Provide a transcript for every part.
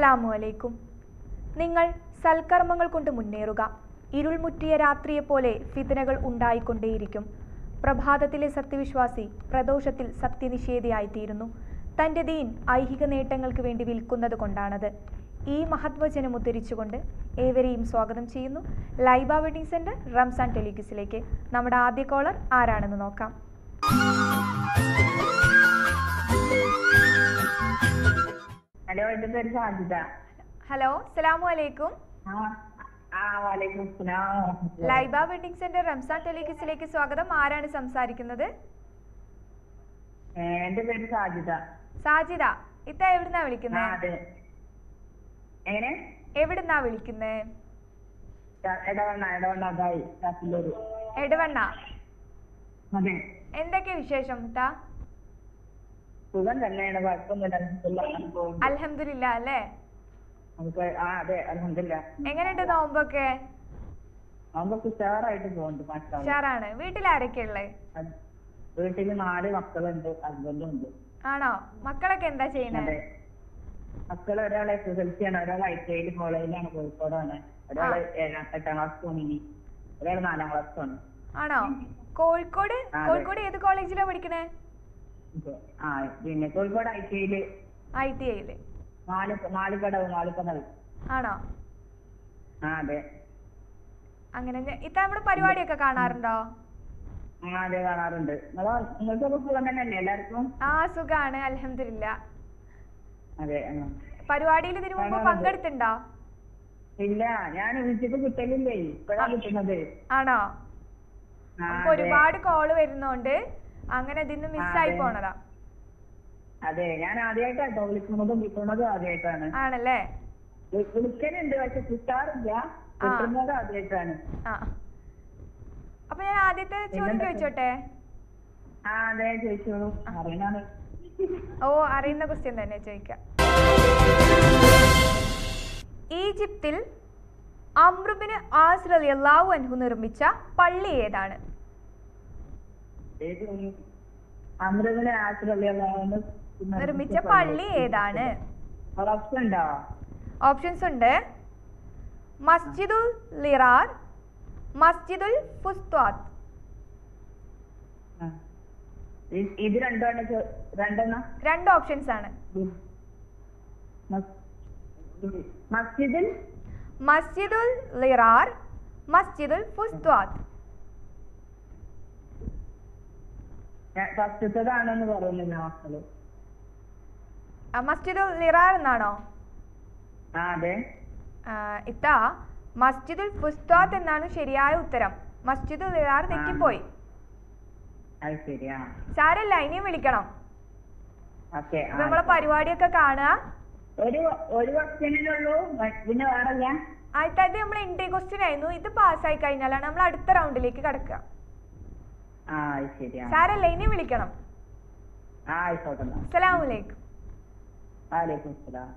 അസ്സലാമു അലൈക്കും നിങ്ങൾ സൽക്കർമ്മങ്ങൾ കൊണ്ട് മുന്നേറുക ഇരുൾ മുറ്റിയ രാത്രിയെപ്പോലെ ഫിതനകൾ ഉണ്ടായിക്കൊണ്ടേയിരിക്കും പ്രഭാതത്തിലെ സത്യവിശ്വാസി പ്രദോഷത്തിൽ സത്യനിഷേധിയായിത്തീരുന്നു തൻ്റെ ദീൻ ഐഹിക നേട്ടങ്ങൾക്ക് വേണ്ടി വിൽക്കുന്നത് കൊണ്ടാണത് ഈ മഹത്വചനം ഉദ്ധരിച്ചുകൊണ്ട് ഏവരെയും സ്വാഗതം ചെയ്യുന്നു ലൈബ വെഡിങ് സെന്റർ റംസാൻ ടെലിഗിസിലേക്ക് നമ്മുടെ ആദ്യ കോളർ ആരാണെന്ന് നോക്കാം ഹലോ എന്റെ പേര് സാജിദ ഹലോ അസ്സലാമു അലൈക്കും ആ ആ വാലേക്കും സ്ലാം ലൈബ വെഡിങ് സെന്റർ റംസാൻ ടെലിഗിസിലേക്ക് സ്വാഗതം ആരാണ് സംസാരിക്കുന്നത് എന്റെ പേര് സാജിദ സാജിദ ഇത്ത എവിടുന്നാ ആ വിളിക്കുന്നേ അതെ എങ്ങനെ എവിടുന്നാ വിളിക്കുന്നേ ത- ഇടവണ്ണ ഇടവണ്ണ അതായി കാസർഗോഡ് എടവണ്ണ അതെ എന്തൊക്കെ വിശേഷം ഇത്ത സുഖം തന്നെയാണ് കുഴപ്പമൊന്നുമില്ല അൽഹംദുലില്ലാ, അങ്ങനെ പോകുന്നു. അൽഹംദുലില്ല അല്ലേ നമുക്ക് ആ അതെ അലഹമില്ല എങ്ങനെയുണ്ട് നോമ്പൊക്കെ നമുക്ക് ഉഷാറായിട്ട് പോകുന്നുണ്ട് മാഷാ ഉഷാറാണ് വീട്ടിൽ ആരൊക്കെ ഉള്ളേ വീട്ടില് നാല് മക്കളുണ്ട് ഹസ്ബൻഡും ഉണ്ട് ആണോ മക്കളൊക്കെ എന്താ ചെയ്യണേ അതെ മക്കൾ ഒരാൾ എസ് എസ് എൽ സി ആണ് ഒരാൾ ഐ ടി ഐയിൽ കോളേജിലാണ് കോഴിക്കോടാണ് ഒരാൾ ഏഴാം എട്ടാം ക്ലാസ് പോണിനി ഒരാൾ നാലാം ക്ലാസ് പോണ് ആണോ കോഴിക്കോട് ആ, അതെ. കോഴിക്കോട് ഏത് കോളേജിലാ പഠിക്കണേ ഇത്. ആ പിന്നെ കോഴിക്കോട് ഐ ടി ഐയില് ഐ ടി ഐയില് നാല് നാല് കടവ് നാല് കടവ് ആണോ ആ അതെ അങ്ങനെ ഞ- ഇത്ത നമ്മുടെ പരിപാടിയൊക്കെ കാണാറുണ്ടോ ആ അതെ കാണാറുണ്ട് നിങ്ങളോ നിങ്ങൾക്കൊക്കെ സുഖം തന്നെയല്ലേ എല്ലാവർക്കും ആ സുഖാണ് അൽഹംദുലില്ല അതെ ആ. പരിപാടിയിൽ ഇതിനു മുമ്പ് കാണാറുണ്ട്. പങ്കെടുത്തിണ്ടോ ഇല്ല ഞാൻ വിളിച്ചിട്ട് കിട്ടലില്ലേ ഇപ്പഴാണ് കിട്ടുന്നത് ആണോ ആ, നമുക്ക് അതെ. ഒരുപാട് കോള് വരുന്നോണ്ട് അങ്ങനെ ഇതിന്ന് മിസ്സായി അതെ. പോണതാ അതെ ഞാൻ ആദ്യമായിട്ടാട്ടോ വിളിക്കുന്നതും കിട്ടുന്നതും ആദ്യമായിട്ടാണ് ആണല്ലേ വി- വിളിക്കലുണ്ട് പക്ഷെ കിട്ടാറില്ല കിട്ടുന്നത് ആദ്യമായിട്ടാണ് ആ അപ്പൊ ഞാൻ ആദ്യത്തെ ചോദ്യം പിന്നെന്താ? ചോദിച്ചോട്ടെ ആ അതെ ചോദിച്ചോളൂ അറിയണാണ് ഓ അറിയുന്ന ക്വസ്റ്റ്യൻ തന്നെ ചോദിക്കാം ഈജിപ്തിൽ അമ്രുബിന് ആസ് റളിയല്ലാഹു അൻഹു നിർമ്മിച്ച പള്ളി ഏതാണ് അമൃതനെ ആശ്രയിക്കുന്ന നിർമ്മിച്ച പള്ളി ഏതാണ് ഓപ്ഷൻ ഉണ്ടോ ഓപ്ഷൻസ് ഉണ്ട് മസ്ജിദുൽ ലിറാർ മസ്ജിദുൽ ഫുസ്ത്വാത്ത് ആ. ഇ- ഇത് രണ്ടെണ്ണം ചോ- രണ്ടെണ്ണം രണ്ട് ഓപ്ഷൻസ് ആണ് ഉം. മസ്- മസ്ജിദിൽ മസ്ജിദുൽ ലിറാർ മസ്ജിദുൽ ഫുസ്ത്വാത്ത് ഫസ്റ്റത്തതാണെന്ന് പറയുന്നില്ല മക്കള് ആ, മസ്ജിദുൽ ലിറാർ എന്നാണോ ആ അതെ ആ, ഇത്താ മസ്ജിദുൽ ഫുസ്ത്വാത്ത് എന്നാണ് ശരിയായ ഉത്തരം മസ്ജിദുൽ ലിറാർ തെറ്റിപ്പോയി അത് ശരിയാ സാരല്ല ഇനിയും വിളിക്കണം ഓക്കെ അപ്പൊ നമ്മളെ പരിപാടിയൊക്കെ കാണുക ഒരു ഒരു ക്വസ്റ്റ്യനിലുള്ളൂ പിന്നെ വേറല്ല ആദ്യത്തെ ഇത് നമ്മൾ എൻട്രി ക്വസ്റ്റ്യൻ ആയിരുന്നു ഇത് പാസ്സായി കഴിഞ്ഞാലാണ് നമ്മൾ അടുത്ത റൗണ്ടിലേക്ക് കടക്കുക ആ അത് ശരിയാ സാരല്ല ഇനിയും വിളിക്കണം ആ ആയിക്കോട്ടെ എന്നാ. അസ്സലാമലൈക്കും വാലേക്കും അസ്സലാം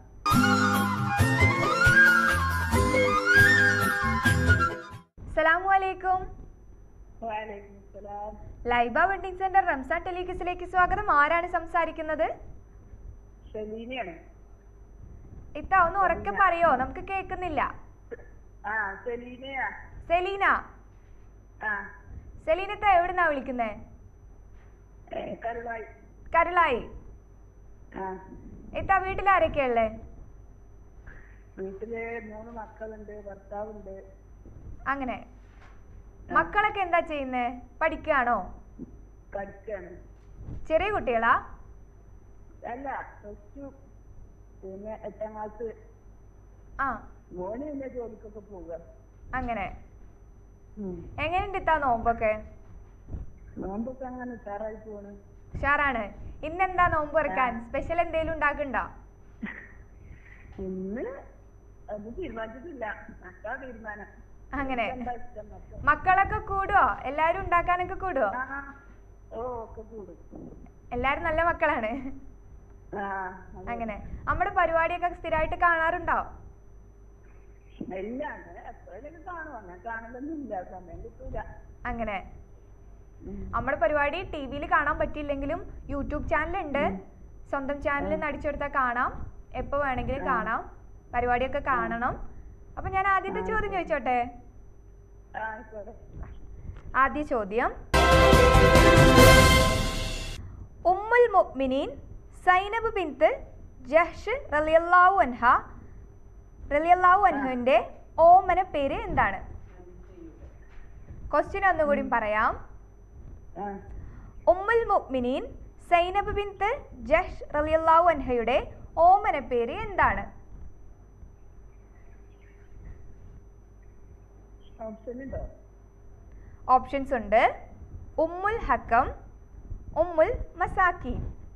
അസ്സലാമു അലൈക്കും വാലേക്കും അസ്സലാം ലൈബ വെഡിങ് സെന്റർ റംസാൻ ടെലിഗസിലേക്ക് സ്വാഗതം ആരാണ് സംസാരിക്കുന്നത് ഷെലീനയാണ് ഇത്ത ഒന്ന് ഉറക്കെ പറയോ നമുക്ക് കേൾക്കുന്നില്ല ആ സെലീനയാ സെലീന ആ സെലീനത്ത എവിടുന്നാ വിളിക്കുന്നേ ഏ, കരുളായി കരളായി ആ ഇത്ത വീട്ടിലാരൊക്കെയാ ഉള്ളേ വീട്ടില് മൂന്ന് മക്കളുണ്ട് ഭർത്താവുണ്ട് അങ്ങനെ മക്കളൊക്കെ എന്താ ചെയ്യുന്നേ പഠിക്കുകയാണോ പഠിക്കാണ് ചെറിയ കുട്ടികളാ അല്ല പ്ലസ് ടു പിന്നെ എട്ടാം ക്ലാസ് ആ മോന് പിന്നെ ജോലിക്കൊക്കെ പോവുക അങ്ങനെ എങ്ങനെയുണ്ട് ഇത്താ നോമ്പൊക്കെ നോമ്പൊക്കെ അങ്ങനെ ഉഷാറായി പോണ് ഉഷാറാണ് ഇന്നെന്താ നോമ്പ് തുറക്കാൻ സ്പെഷ്യൽ എന്തേലും ഉണ്ടാക്കണ്ടോ ഇന്ന് അത് തീരുമാനിച്ചിട്ടില്ല മക്കളാ തീരുമാനം അങ്ങനെ എന്താ ഇഷ്ടം മക്കൾ മക്കളൊക്കെ കൂടുവോ എല്ലാരും ഉണ്ടാക്കാനൊക്കെ കൂടുവോ ആ ഓ ഒക്കെ കൂടും എല്ലാരും നല്ല മക്കളാണ് ആ അതെ. അങ്ങനെ നമ്മുടെ പരിപാടിയൊക്കെ സ്ഥിരമായിട്ട് കാണാറുണ്ടോ ഇല്ല അങ്ങനെ എപ്പോഴേലും കാണും അങ്ങനെ കാണലൊന്നും ഇല്ല സമയം കിട്ടൂല അങ്ങനെ ഉം. നമ്മുടെ പരിപാടി ടി വിയിൽ കാണാൻ പറ്റിയില്ലെങ്കിലും യൂട്യൂബ് ചാനൽ ഉണ്ട് സ്വന്തം ചാനലിൽ നടിച്ചെടുത്താൽ കാണാം എപ്പോ വേണമെങ്കിലും കാണാം പരിപാടിയൊക്കെ കാണണം അപ്പൊ ഞാൻ ആദ്യത്തെ ചോദ്യം ചോദിച്ചോട്ടെ ആ ആയിക്കോട്ടെ ആദ്യ ചോദ്യം ഉമ്മുൽ മുഅ്മിനീൻ സൈനബ് ബിൻത്ത് ജഹ്ഷ് റളിയല്ലാഹു അൻഹ റളിയല്ലാഹു അൻഹുവിന്റെ ഓമന പേര് എന്താണ് ക്വസ്റ്റ്യൻ ഒന്നുകൂടി പറയാം ആ ഉമ്മുൽ മുഅ്മിനീൻ സൈനബ് ബിൻത്ത് ജഹ്ഷ് റളിയല്ലാഹു അൻഹയുടെ ഓമന പേര് എന്താണ് ഓപ്ഷൻ ഉണ്ടോ ഓപ്ഷൻസ് ഉണ്ട് ഉമ്മുൽ ഹക്കം ഉമ്മുൽ മസാക്കീൻ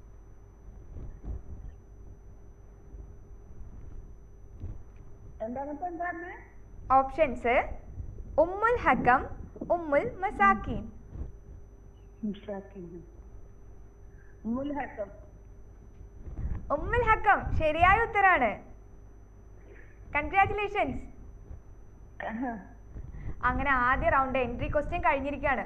എന്താണ് ഇപ്പൊ എന്താ ഓപ്ഷൻസ് ഉമ്മുൽ ഹക്കം ഉമ്മുൽ മസാക്കീൻ മുൽഹക്കം ഉമ്മുൽ ഹക്കം ശരിയായ ഉത്തരാണ് കൺഗ്രാറ്റുലേഷൻസ് അങ്ങനെ ആദ്യ റൗണ്ട് എൻട്രി ക്വസ്റ്റ്യൻ കഴിഞ്ഞിരിക്കുകയാണ്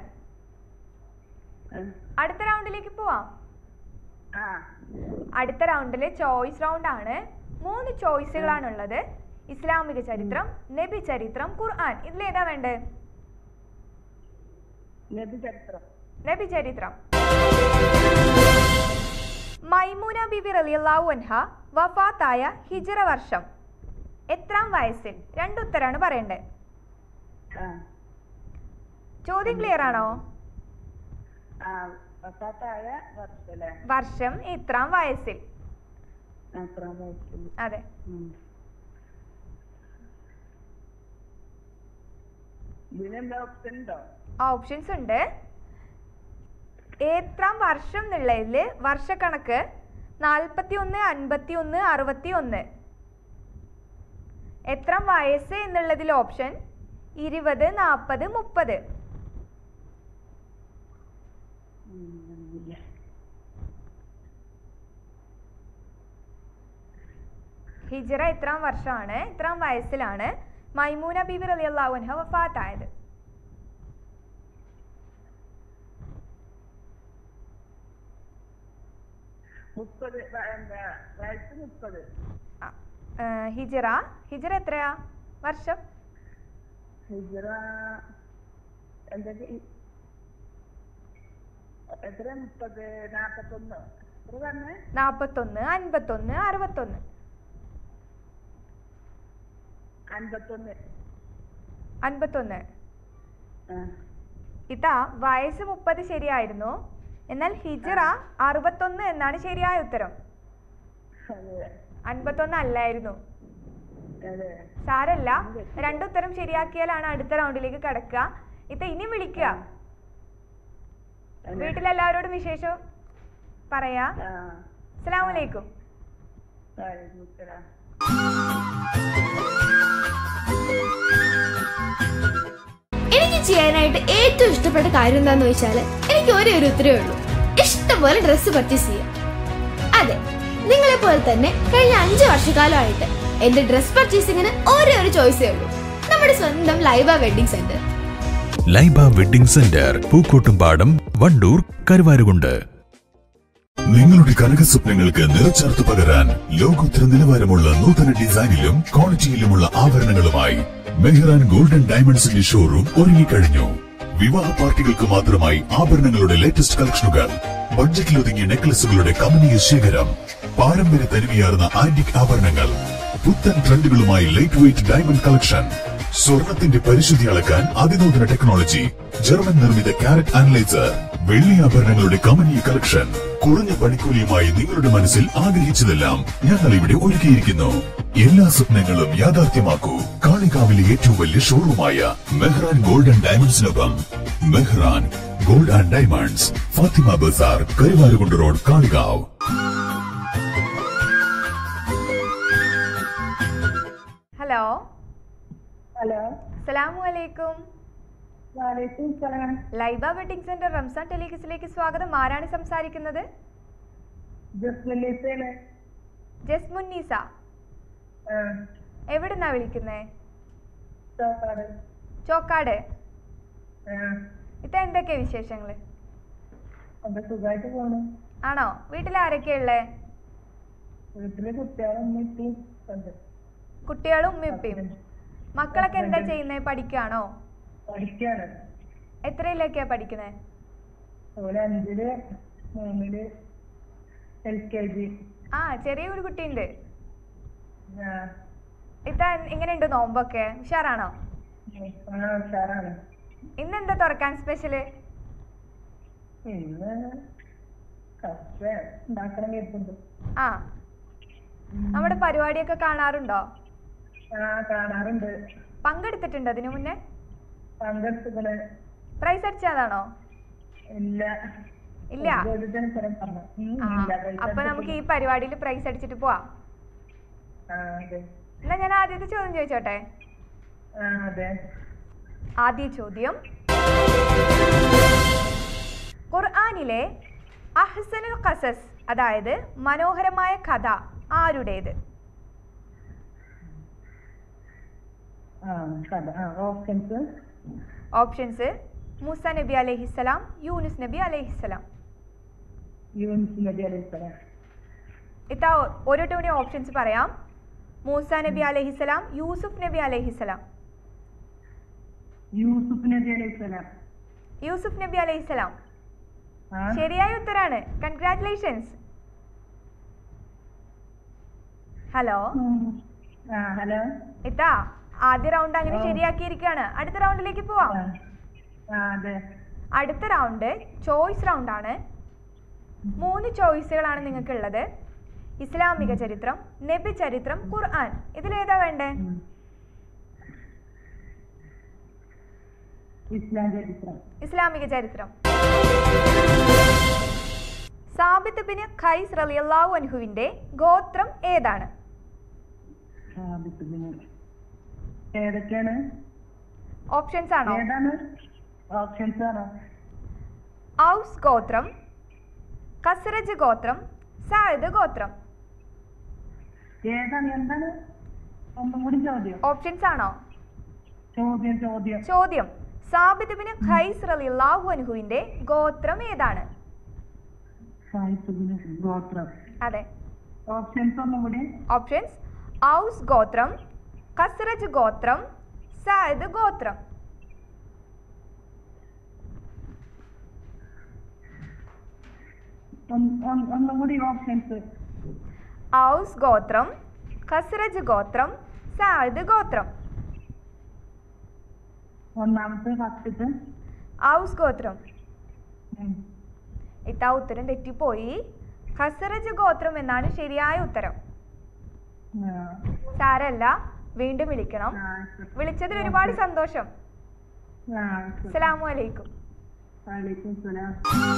അടുത്ത റൗണ്ടിലേക്ക് പോവാം ആ അടുത്ത റൗണ്ടിലെ ചോയ്സ് റൗണ്ട് ആണ് മൂന്ന് ചോയ്സുകളാണുള്ളത് ഇസ്ലാമിക ചരിത്രം നബി ചരിത്രം ഖുർആൻ ഇതിലേതാ വേണ്ടത് നബി ചരിത്രം നബി ചരിത്രം മൈമൂന ബിബി റളിയല്ലാഹു അൻഹ വഫാത്തായ ഹിജറ വർഷം എത്രാം വയസ്സിൽ രണ്ടുത്തരാണ് പറയേണ്ടത് ആ ചോദ്യം ക്ലിയർ ആണോ ആ വസാത്തായ വർഷല്ലേ വർഷം എത്രാം വയസ്സിൽ അത്ര വയസ്സിൽ അതെ ഇതിനെന്താ ഓപ്ഷൻ ഉണ്ടോ ഓപ്ഷൻസ് ഉണ്ട് എത്രാം വർഷം എന്നുള്ളതിൽ വർഷക്കണക്ക് നാൽപ്പത്തി ഒന്ന് അൻപത്തി ഒന്ന് അറുപത്തി ഒന്ന് എത്രാം വയസ്സ് എന്നുള്ളതിൽ ഓപ്ഷൻ ഇരുപത് നാൽപ്പത് മുപ്പത് ഹിജറ എത്രാം വർഷമാണ് എത്രാം വയസ്സിലാണ് മൈമൂന ബീബി റളിയല്ലാഹു അൻഹ വഫാത്തായത് മുപ്പത് വ- എന്താ വയസ്സ് മുപ്പത് ആ, ഏ, ഹിജറ ഹിജറ എത്രയാ വർഷം ഹിജറ എന്തൊക്കെ ഈ- എത്ര മുപ്പത് നാപ്പത്തൊന്ന് എത്ര പറഞ്ഞേ നാൽപ്പത്തൊന്ന് അൻപത്തൊന്ന് അറുപത്തൊന്ന് അൻപത്തൊന്ന് അൻപത്തൊന്ന് ആ ഇതാ വയസ്സ് മുപ്പത് ശരിയായിരുന്നു എന്നാൽ ഹിജറ അറുപത്തൊന്ന് എന്നാണ് ശരിയായ ഉത്തരം അതെ അൻപത്തൊന്ന് അല്ലായിരുന്നു അതെ സാരല്ല രണ്ടുത്തരം ശരിയാക്കിയാലാണ് അടുത്ത റൗണ്ടിലേക്ക് കടക്കുക ഇത്ത ഇനി വിളിക്കുക അതെ. വീട്ടിലെല്ലാവരോടും വിശേഷം പറയാ ആ അസ്സലാമലൈക്കും വലൈക്കും സലാം എനിക്ക് ചെയ്യാനായിട്ട് ഏറ്റവും ഇഷ്ടപ്പെട്ട കാര്യം എന്താന്ന് വെച്ചാല് എനിക്ക് ഒരേ ഒരു ഉത്തരവേ ഉള്ളൂ ഇഷ്ടംപോലെ ഡ്രസ്സ് പർച്ചേസ് ചെയ്യാം അതെ നിങ്ങളെ പോലെ തന്നെ കഴിഞ്ഞ അഞ്ചു വർഷക്കാലമായിട്ട് എന്റെ ഡ്രസ് പർച്ചേസിങ്ങിന് ഒരേ ഒരു ചോയ്സേ ഉള്ളൂ നമ്മുടെ സ്വന്തം Laiba wedding centre Laiba wedding centre Pookkottumpadam Wandoor Karuvarakundu നിങ്ങളുടെ കനക സ്വപ്നങ്ങൾക്ക് നിറച്ചാർത്ത് പകരാൻ ലോകോത്തര നിലവാരമുള്ള നൂതന ഡിസൈനിലും ക്വാളിറ്റിയിലുമുള്ള ആഭരണങ്ങളുമായി മെഹ്റാൻ ഗോൾഡൻ ഡയമണ്ട്സിന്റെ ഷോറൂം ഒരുങ്ങിക്കഴിഞ്ഞു വിവാഹ പാർട്ടികൾക്ക് മാത്രമായി ആഭരണങ്ങളുടെ ലേറ്റസ്റ്റ് കളക്ഷനുകൾ ബഡ്ജറ്റിലൊതുങ്ങിയ നെക്ലസുകളുടെ കമനീയ ശേഖരം പാരമ്പര്യ തനിമയാർന്ന ആന്റിക് ആഭരണങ്ങൾ പുത്തൻ ട്രെൻഡുകളുമായി ലൈറ്റ് വെയിറ്റ് ഡയമണ്ട് കളക്ഷൻ സ്വർണത്തിന്റെ പരിശുദ്ധി അളക്കാൻ അതിനൂതന ടെക്നോളജി ജർമ്മൻ നിർമ്മിത കാരറ്റ് അനലൈസർ വെള്ളി ആഭരണങ്ങളുടെ കമനീയ കളക്ഷൻ കുറഞ്ഞ പണിക്കൂലിയുമായി നിങ്ങളുടെ മനസ്സിൽ ആഗ്രഹിച്ചതെല്ലാം ഞങ്ങൾ ഇവിടെ ഒരുക്കിയിരിക്കുന്നു എല്ലാ സ്വപ്നങ്ങളും യാഥാർത്ഥ്യമാക്കൂ കാളികാവിലെ ഏറ്റവും വലിയ ഷോറൂമായ മെഹ്റാൻ ഗോൾഡൻ ഡയമണ്ട്സിനൊപ്പം Mehran gold and diamonds Fathima Bazar Karuvarakundu road Kalikavu hello hello അസ്സലാമു അലൈക്കും വലൈക്കും സലാം ലൈബ വെഡിങ് സെന്റർ റംസാൻ ടെലികിസിലേക്ക് സ്വാഗതം ആരാണ് സംസാരിക്കുന്നത് ജസ്മിനിസയാണ് ജസ് മുന്നീസ എവിടുന്നാ വിളിക്കുന്നേ ചോക്കാട് ചോക്കാട് ആ ഇത്ത എന്തൊക്കെയാ വിശേഷങ്ങള് അപ്പൊ സുഖമായിട്ട് പോണു ആണോ വീട്ടിൽ ആരൊക്കെയാ ഉള്ളേ വീട്ടില് കുട്ടികളും എത്തി ഉണ്ട് കുട്ടികളും ഉമ്മയും ഉപ്പയും മക്കളൊക്കെ എന്താ ചെയ്യുന്നത് പഠിക്കുകയാണോ പഠിക്കാണ് എത്രയിലേക്കാ പഠിക്കുന്നത് ഒരു അഞ്ചില് മൂന്നില് എൽ കെ ജി ആ ചെറിയ ഒരു കുട്ടിയുണ്ട് ഇത്ത എങ്ങനെയുണ്ട് നോമ്പൊക്കെ ഉഷാറാണോ ആ ഉഷാറാണ് ഇന്ന് എന്താ തുറക്കാൻ സ്പെഷ്യല് ഇന്ന് കപ്പ ഉണ്ടാക്കണം കേൾക്കുന്നുണ്ട് ആ നമ്മുടെ പരിപാടിയൊക്കെ കാണാറുണ്ടോ ആ കാണാറുണ്ട് പങ്കെടുത്തിട്ടുണ്ടോ അതിനു മുന്നേ പങ്കെടുത്തുകള് പ്രൈസ് അടിച്ചതാണോ ഇല്ല ഇല്ല ഒരു ദിവസം പറഞ്ഞു ഉം, ആ ഇല്ല, പൈസ അപ്പൊ നമുക്ക് ഈ പരിപാടിയിൽ പ്രൈസ് അടിച്ചിട്ട് പോവാം ആ അതെ എന്നാ ഞാൻ ആദ്യത്തെ ചോദ്യം ചോദിച്ചോട്ടെ ആ അതെ ആദ്യ ചോദ്യം ഖുർആനിലെ അഹ്സനുൽ ഖസസ് അതായത് മനോഹരമായ കഥ ആരുടേത് ആ കഥ ആ ഓപ്ഷൻസ് ഓപ്ഷൻസ് മൂസ നബി അലൈഹിസ്സലാം യൂനുസ് നബി അലൈഹിസ്സലാം യൂനിസ് നബി അലൈഹി സ്വലാം ഇത്ത ഒരു കൂടി ഓപ്ഷൻസ് പറയാം മൂസ നബി അലൈഹിസ്സലാം യൂസുഫ് നബി അലൈഹിസ്സലാം യൂസുഫ് നബി അലൈഹി സ്വലാം യൂസുഫ് നബി അലൈഹിസ്സലാം ആ ശരിയായ ഉത്തരാണ് കൺഗ്രാറ്റുലേഷൻസ് ഹലോ ഉം. ആ ഹലോ ഇത്ത ആദ്യ റൗണ്ട് അങ്ങനെ ആ. ശരിയാക്കിയിരിക്കുകയാണ് അടുത്ത റൗണ്ടിലേക്ക് പോവാം ആ ആ അതെ അടുത്ത റൗണ്ട് ചോയ്സ് റൗണ്ട് ആണ് മൂന്ന് ചോയ്സുകളാണ് നിങ്ങൾക്ക് ഉള്ളത് ഇസ്ലാമിക ചരിത്രം നബി ചരിത്രം ഖുർആൻ ഇതിലേതാ വേണ്ടേ ഉം. ഇസ്ലാം ചരിത്രം ഇസ്ലാമിക ചരിത്രം സാബിത്ത് ബിൻ ഖൈസ് റളിയല്ലാഹു അൻഹുവിന്റെ ഗോത്രം ഏതാണ് ആ ബിത്തുബിന് ഏതൊക്കെയാണ് ഓപ്ഷൻസ് ആണോ ഏതാണ് ഓപ്ഷൻസ് ആണോ ഔസ് ഗോത്രം കസ്രജ് ഗോത്രം സായിദ് ഗോത്രം ഏതാണ് എന്താണ് ഒന്നും കൂടി ചോദ്യം ഓപ്ഷൻസ് ആണോ ചോദ്യം ചോദ്യം ചോദ്യം സാബിത്ത് ബിൻ ഖൈസ് റളിയല്ലാഹു അൻഹുവിന്റെ ഗോത്രം ഏതാണ് സാഹിത്യത്തിന് ഗോത്രം അതെ ഓപ്ഷൻസ് ഒന്നും കൂടി ഓപ്ഷൻസ് ഔസ് ഗോത്രം കസ്രജ് ഗോത്രം സായിദ് ഗോത്രം ഒന്ന്- ഒന്ന്- ഒന്നും കൂടി ഓപ്ഷൻസ് ഔസ് ഗോത്രം ഖസ്രജ് ഗോത്രം സായിദ് ഗോത്രം ഒന്നാമത്തെ ഫസ്റ്റത്തെ ഔസ് ഗോത്രം ഇത്താ ഉത്തരം തെറ്റിപ്പോയി ഖസ്റജ് ഗോത്രം എന്നാണ് ശരിയായ ഉത്തരം സാരല്ല വീണ്ടും വിളിക്കണം വിളിച്ചതിൽ ഒരുപാട് സന്തോഷം അസ്സലാമു അലൈക്കും വലൈക്കും സലാം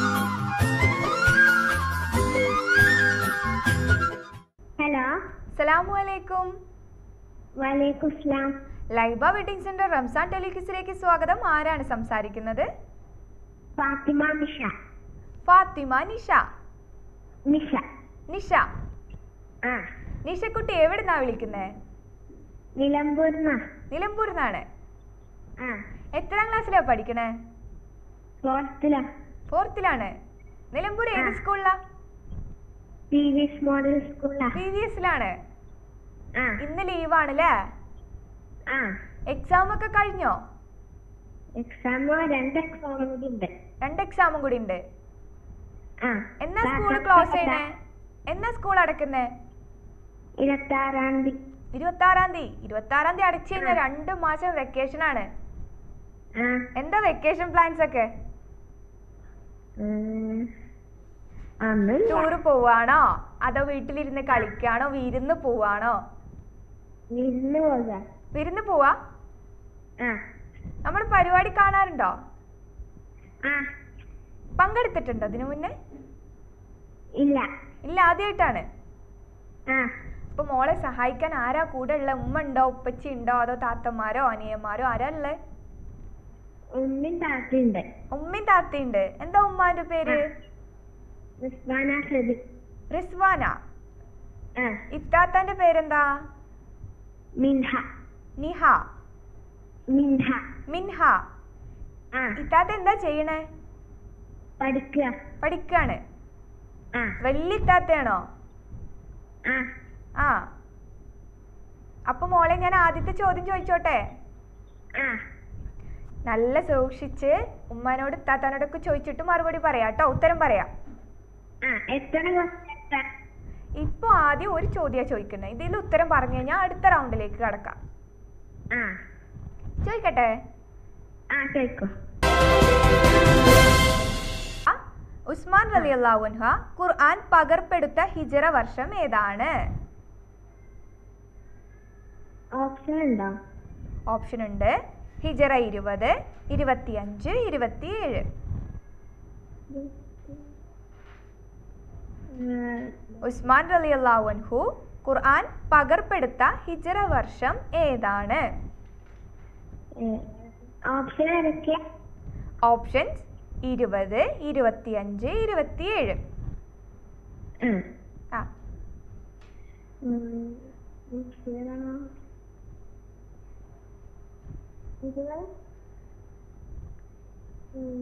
ഹലോ അസ്സലാമു അലൈക്കും വലൈക്കും സ്ലാം ലൈബ വെഡിങ് സെന്റർ റംസാൻ ടെലിക്കിസിലേക്ക് സ്വാഗതം ആരാണ് സംസാരിക്കുന്നത് ഫാത്തിമ നിഷ ഫാത്തിമ നിഷ നിഷ നിഷ ആ നിഷക്കുട്ടി എവിടുന്നാ വിളിക്കുന്നേ നിലമ്പൂർന്ന നിലമ്പൂരിൽ നിന്നാണ് ആ എത്രാം ക്ലാസ്സിലാ പഠിക്കണേ ഫോർത്തില ഫോർത്തിലാണ് നിലമ്പൂർ ഏത് ആ. സ്കൂളിലാ പി വി എസ് മോഡൽ സ്കൂളാ പി വി എസിലാണ് ആ ഇന്ന് ലീവാണല്ലേ ആ എക്സാം ഒക്കെ കഴിഞ്ഞോ എക്സാമോ രണ്ട് എക്സാം കൂടി ഉണ്ട് രണ്ട് എക്സാമും കൂടി ഉണ്ട് ആ എന്നാ സ്കൂൾ ക്ലോസ് ചെയ്യണേ എന്നാ സ്കൂൾ അടക്കുന്നേ ഇരുപത്തി ആറാം തീയതി ഇരുപത്തി ആറാം തീയതി ഇരുപത്തി ആറാം തീയതി അടച്ചു കഴിഞ്ഞാൽ രണ്ട് മാസം വെക്കേഷൻ ആണ് ആ എന്താ വെക്കേഷൻ പ്ലാൻസ് ഒക്കെ ഉം. ഒന്നുമില്ല ടൂറ് പോവാണോ അതോ വീട്ടിലിരുന്ന് കളിക്കാണോ വിരുന്ന് പോവാണോ വിരുന്ന് പോകാ വിരുന്ന് പോവാ ആ നമ്മൾ പരിപാടി കാണാറുണ്ടോ ആ പങ്കെടുത്തിട്ടുണ്ടോ അതിനു മുന്നേ ഇല്ല ഇല്ല ആദ്യമായിട്ടാണ് ആ അപ്പൊ മോളെ സഹായിക്കാൻ ആരാ കൂടെ ഉള്ള ഉമ്മ ഉണ്ടോ ഉപ്പച്ചി ഉണ്ടോ അതോ താത്തമാരോ അനിയന്മാരോ ആരാ ഉള്ളേ ഉമ്മിൻ താത്തയുണ്ട് ഉമ്മയും താത്തയുണ്ട് എന്താ ഉമ്മാന്റെ പേര് റിസ്വാന സദി റിസ്വാന ആ ഇത്താത്താന്റെ പേരെന്താ മിൻഹ നിഹ മിൻഹ മിൻഹ ആ ഇത്താത്ത എന്താ ചെയ്യണേ പഠിക്കുക പഠിക്കാണ് ആ വലിയ ഇത്താത്തയാണോ ആ ആ അപ്പൊ മോളെ ഞാൻ ആദ്യത്തെ ചോദ്യം ചോദിച്ചോട്ടെ ആ നല്ല സൂക്ഷിച്ച് ഉമ്മാനോട് താത്താനോടൊക്കെ ചോദിച്ചിട്ട് മറുപടി പറയാം കേട്ടോ ഉത്തരം പറയാം ആ എത്ര ക്വസ്റ്റ്യൻ ഇപ്പൊ ആദ്യം ഒരു ചോദ്യമാണ് ചോദിക്കുന്നത് ഇതിൽ ഉത്തരം പറഞ്ഞു കഴിഞ്ഞാൽ അടുത്ത റൗണ്ടിലേക്ക് കടക്കാം ആ ചോദിക്കട്ടെ ആ കേൾക്കോ ആ, ഉസ്മാൻ റലി അൻഹ ഖുർആൻ പകർപ്പെടുത്ത ഹിജറ വർഷം ഏതാണ് ഓപ്ഷൻ ഉണ്ടോ ഓപ്ഷൻ ഉണ്ട് ഹിജറ ഇരുപത് ഇരുപത്തിയഞ്ച് ഇരുപത്തിയേഴ് ഉസ്മാൻ റലി അൻഹു ഖുർആൻ പകർപ്പെടുത്ത ഹിജറ വർഷം ഏതാണ് ഓപ്ഷൻ ഏതൊക്കെയാ ഓപ്ഷൻസ് ഇരുപത് ഇരുപത്തിയഞ്ച് ഇരുപത്തിയേഴ് ഉം. ആ ഉം. ഏതാണോ? ഇരുപത്? ഉം.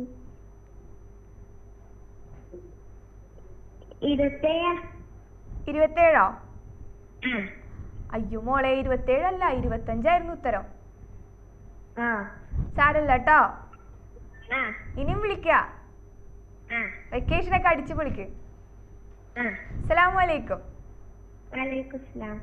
ഇരുപത്തേഴ് ഇരുപത്തേഴോ ആ അയ്യോ മോളെ ഇരുപത്തേഴല്ല ഇരുപത്തഞ്ചായിരുന്നു ഉത്തരം ആ സാരല്ല കേട്ടോ ആ ഇനിയും വിളിക്ക ആ വെക്കേഷനൊക്കെ അടിച്ചു പൊളിക്ക് ആ അസ്സലാമു അലൈക്കും വലൈക്കും സ്ലാം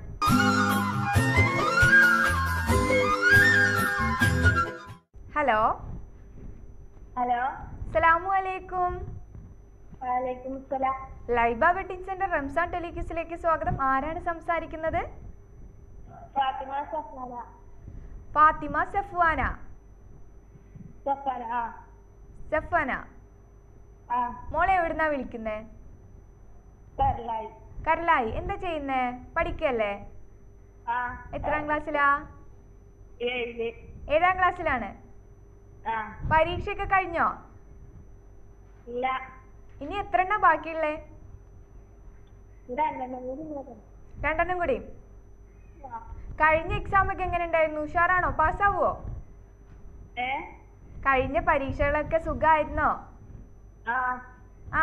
ഹലോ ഹലോ അസ്സലാമു അലൈക്കും വലൈക്കും സലാം ലൈബ വെഡിങ് സെന്റർ റംസാൻ ടെലിക്യൂസിലേക്ക് സ്വാഗതം ആരാണ് സംസാരിക്കുന്നത് ഫാത്തിമ സഫാന ഫാത്തിമ സഫ്വാന സഫാന ആ സഫ്വാന ആ മോളെ എവിടുന്നാ വിളിക്കുന്നേ കരലായി കരലായി എന്താ ചെയ്യുന്നേ പഠിക്കല്ലേ ആ എത്രാം ക്ലാസ്സിലാ ഏഴില് ഏഴാം ക്ലാസ്സിലാണ് ആ പരീക്ഷയൊക്കെ കഴിഞ്ഞോ ഇല്ല ഇനി എത്ര എണ്ണ ബാക്കിയുള്ളേ രണ്ടെണ്ണം കൂടി നോക്കണം രണ്ടെണ്ണം കൂടി ആ. കഴിഞ്ഞ എക്സാം ഒക്കെ എങ്ങനെ ഉണ്ടായിരുന്നു ഉഷാറാണോ പാസ്സാവോ ഏ കഴിഞ്ഞ പരീക്ഷകളൊക്കെ സുഖമായിരുന്നോ ആ ആ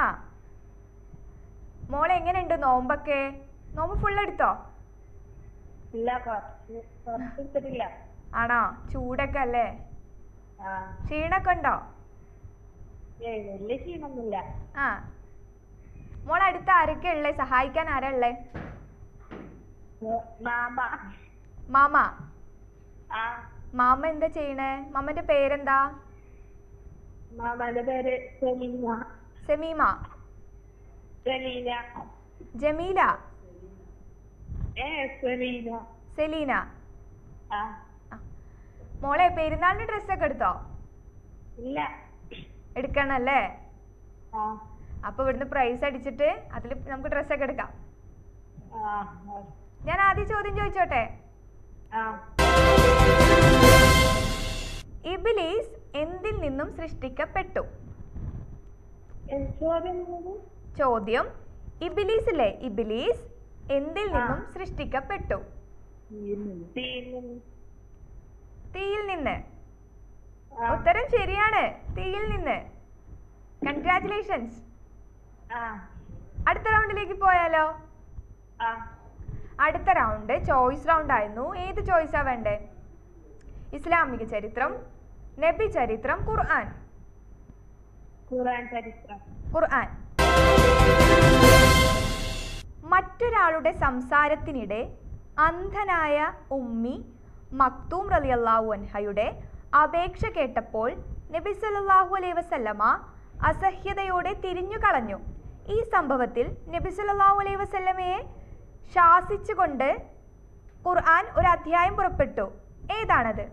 മോളെ എങ്ങനെയുണ്ട് നോമ്പൊക്കെ നോമ്പ് ഫുൾ എടുത്തോ ഇല്ല കുറച്ച് കുറച്ച് എടുത്തിട്ടില്ല ആണോ ചൂടൊക്കെ അല്ലേ ആ ക്ഷീണൊക്കെ ഉണ്ടോ ഏയ് വലിയ ക്ഷീണമൊന്നുമില്ല ആ മോൾ അടുത്ത് ആരൊക്കെ ഉള്ളേ സഹായിക്കാൻ ആരാ ഉള്ളേ മാമ മാമ ആ മാമ എന്താ ചെയ്യണേ മാമന്റെ പേരെന്താ മാമന്റെ പേര് സെലീന സെമീമ സെലീന ജമീല ഏ സെലീന സെലീന ആ ആ. മോളെ പെരുന്നാളിന് ഡ്രസ്സൊക്കെ എടുത്തോ ഇല്ല എടുക്കണല്ലേ ആ അപ്പൊ ഇവിടുന്ന് പ്രൈസ് അടിച്ചിട്ട് അതിൽ നമുക്ക് ഡ്രസ്സൊക്കെ എടുക്കാം ആ ഞാൻ ആദ്യം ചോദ്യം ചോദിച്ചോട്ടെ ആ ഇബിലീസ് എന്തിൽ നിന്നും സൃഷ്ടിക്കപ്പെട്ടു ചോദ്യം എന്നത് ചോദ്യം ഇബിലീസ് ഇല്ലേ ഇബിലീസ് എന്തിൽ ആ. നിന്നും സൃഷ്ടിക്കപ്പെട്ടു തീരുന്നു തീയിൽ നിന്ന് ആ ഉത്തരം ശരിയാണ് തീയിൽ നിന്ന് കൺഗ്രാറ്റുലേഷൻസ് ആ അടുത്ത റൗണ്ടിലേക്ക് പോയാലോ ആ അടുത്ത റൗണ്ട് ചോയ്സ് റൗണ്ട് ആയിരുന്നു ഏത് ചോയ്സാ വേണ്ടേ ഇസ്ലാമിക ചരിത്രം നബി ചരിത്രം ഖുർആൻ ഖുറാൻ ചരിത്രം ഖുർആൻ മറ്റൊരാളുടെ സംസാരത്തിനിടെ അന്ധനായ ഉമ്മി മക്തൂം റളിയല്ലാഹു അൻഹയുടെ അപേക്ഷ കേട്ടപ്പോൾ നബി സല്ലല്ലാഹു അലൈഹി വസല്ലമ അസഹ്യതയോടെ തിരിഞ്ഞു കളഞ്ഞു ഈ സംഭവത്തിൽ നബി സല്ലല്ലാഹു അലൈഹി വസല്ലമയെ ശാസിച്ചുകൊണ്ട് ഖുർആൻ ഒരു അധ്യായം പുറപ്പെട്ടു ഏതാണത്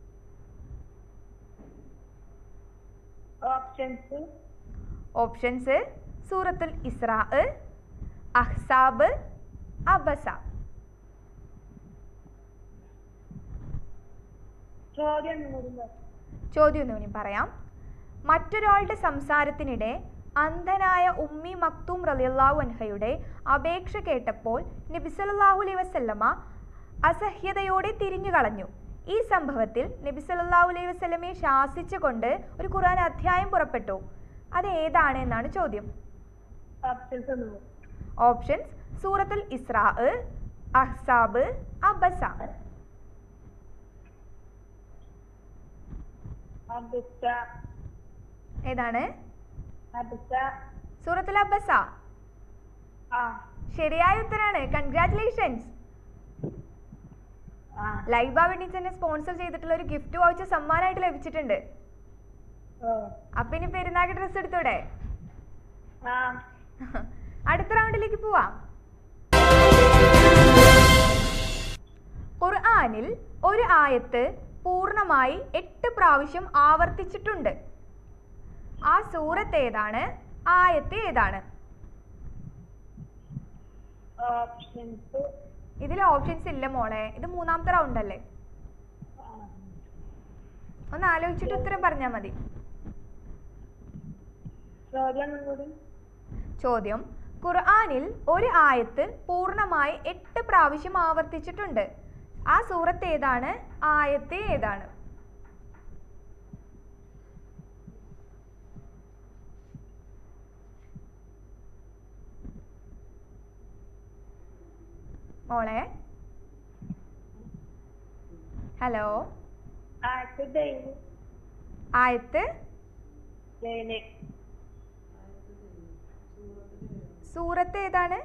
ഓപ്ഷൻസ് ഓപ്ഷൻസ് സൂറത്തുൽ ഇസ്രാ അഹ്സാബ് അബസ ചോദ്യം ഒന്നുകൂടി ചോദ്യം ഒന്നുകൂടി പറയാം മറ്റൊരാളുടെ സംസാരത്തിനിടെ അന്ധനായ ഉമ്മി മക്തൂം റളിയല്ലാഹു അൻഹയുടെ അപേക്ഷ കേട്ടപ്പോൾ നബി സല്ലല്ലാഹു അലൈഹി വസല്ലമ അസഹ്യതയോടെ തിരിഞ്ഞു കളഞ്ഞു ഈ സംഭവത്തിൽ നബി സല്ലല്ലാഹു അലൈഹി വസല്ലമയെ ശാസിച്ചുകൊണ്ട് ഒരു ഖുർആൻ അധ്യായം പുറപ്പെട്ടു അത് ഏതാണ് എന്നാണ് ചോദ്യം ഓപ്ഷൻസ് ഒന്നുകൂടി ഓപ്ഷൻസ് സൂറത്തുൽ ഇസ്രാ അഹ്സാബ് അബസ അടുത്ത ഏതാണ് അടുത്ത സൂറത്തുൽ അബ്ബസ ആ ശരിയായ ഉത്തരാണ് കൺഗ്രാറ്റുലേഷൻസ് ആ ലൈബ വെഡിങ്സിനെ സ്പോൺസർ ചെയ്തിട്ടുള്ള ഒരു ഗിഫ്റ്റ് വൗച്ചർ സമ്മാനമായിട്ട് ലഭിച്ചിട്ടുണ്ട് ഓ അപ്പൊ ഇനി പെരുന്നാൾക്ക് ഡ്രസ്സ് എടുത്തൂടെ ആ അടുത്ത റൗണ്ടിലേക്ക് പോവാം ഖുർആനിൽ ഒരു ആയത്ത് പൂർണ്ണമായി എട്ട് പ്രാവശ്യം ആവർത്തിച്ചിട്ടുണ്ട് ആ സൂറത്ത് ഏതാണ് ആയത്ത് ഏതാണ് ഓപ്ഷൻസ് ഇതിൽ ഓപ്ഷൻസ് ഇല്ല മോളെ ഇത് മൂന്നാമത്തെ റൗണ്ട് അല്ലേ ഒന്ന് ആലോചിച്ചിട്ട് ഉത്തരം പറഞ്ഞാൽ മതി ചോദ്യം കൂടി ചോദ്യം ഖുർആനിൽ ഒരു ആയത്ത് പൂർണ്ണമായി എട്ട് പ്രാവശ്യം ആവർത്തിച്ചിട്ടുണ്ട് ആ സൂറത്ത് ഏതാണ് ആയത്ത് ഏതാണ് മോളെ ഹലോ ആദ്യത്തെ ഡെയിലി ആയത്ത് ഡെയിലി സൂറത്ത് ഏതാണ്